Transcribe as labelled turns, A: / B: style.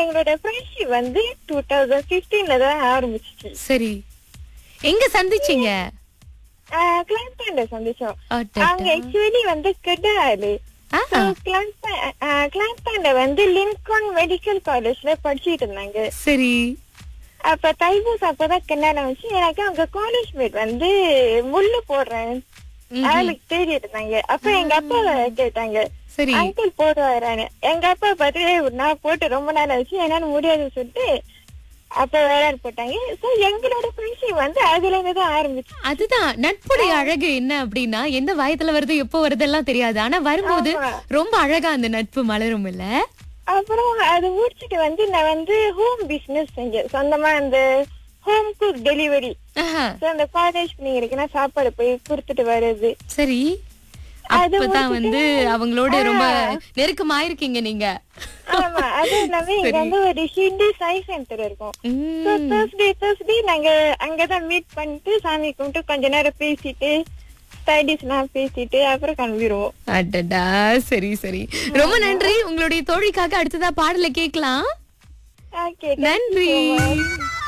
A: எங்களோட ஃப்ரெண்ட்ஷிப் வந்து two thousand பிப்டீன்ல தான் ஆரம்பிச்சிச்சு
B: சரி எங்க சந்திச்சீங்க
A: கிளாஸ்ல சந்திச்சோம்
B: அடடா.
A: அவங்க ஆக்சுவலி வந்து கிடையாது
B: ஆ,
A: கிளாஸ்ல வந்து லின்கான் மெடிக்கல் காலேஜ்ல படிச்சிட்டு இருந்தாங்க
B: சரி
A: அப்ப தைபூஸ் அப்பதான் கல்யாணம் வச்சு எனக்கு அவங்க காலேஜ் மேட் வந்து முள்ளு போடுறேன் ஆளுக்கு தேடி இருந்தாங்க அப்ப எங்க அப்பா கேட்டாங்க
B: சரி
A: அங்கிள் போடுவாரான்னு எங்க அப்பா பார்த்து "ஏய், நான் போட்டு ரொம்ப நாள் ஆச்சு என்னால முடியாதுன்னு சொல்லிட்டு அப்ப வேற ஆள் போட்டாங்க சோ எங்களோட ஃப்ரெண்ட்ஷிப் வந்து அதுல இருந்து தான் ஆரம்பிச்சு
B: அதுதான் நட்புடைய அழகு என்ன அப்படின்னா எந்த வயதுல வருது எப்போ வருதெல்லாம் தெரியாது ஆனா வரும்போது
A: ஆமா.
B: ரொம்ப அழகா அந்த நட்பு மலரும் இல்ல
A: அப்புறம் அது முடிச்சிட்டு வந்து நான் வந்து ஹோம் பிசினஸ் செஞ்சேன் சொந்தமா அந்த ஹோம் குக் டெலிவரி
B: ஆஹா,
A: அந்த காலேஜ் பிள்ளைங்களுக்குன்னா சாப்பாடு போய் கொடுத்துட்டு வர்றது
B: சரி
A: அது
B: அப்பதான் வந்து
A: முடிச்சிட்டு-
B: அவங்களோட ரொம்ப நெருக்கமாயிருக்கீங்க நீங்க
A: ஆமா அது இல்லாம இங்க வந்து ஒரு ஹிந்தி சை சென்டர் இருக்கும்
B: உம்,
A: So, Thursday, Thursday நாங்க அங்கதான் மீட் பண்ணிட்டு சாமி கும்பிட்டு கொஞ்ச நேரம் பேசிட்டு ஸ்டடிஸ் எல்லாம் பேசிட்டு அப்புறம் கிளம்பிடுவோம்
B: அடடா சரி சரி ரொம்ப நன்றி உங்களுடைய தோழிக்காக அடுத்ததா பாடல கேக்கலாம்
A: ஓகே
B: நன்றி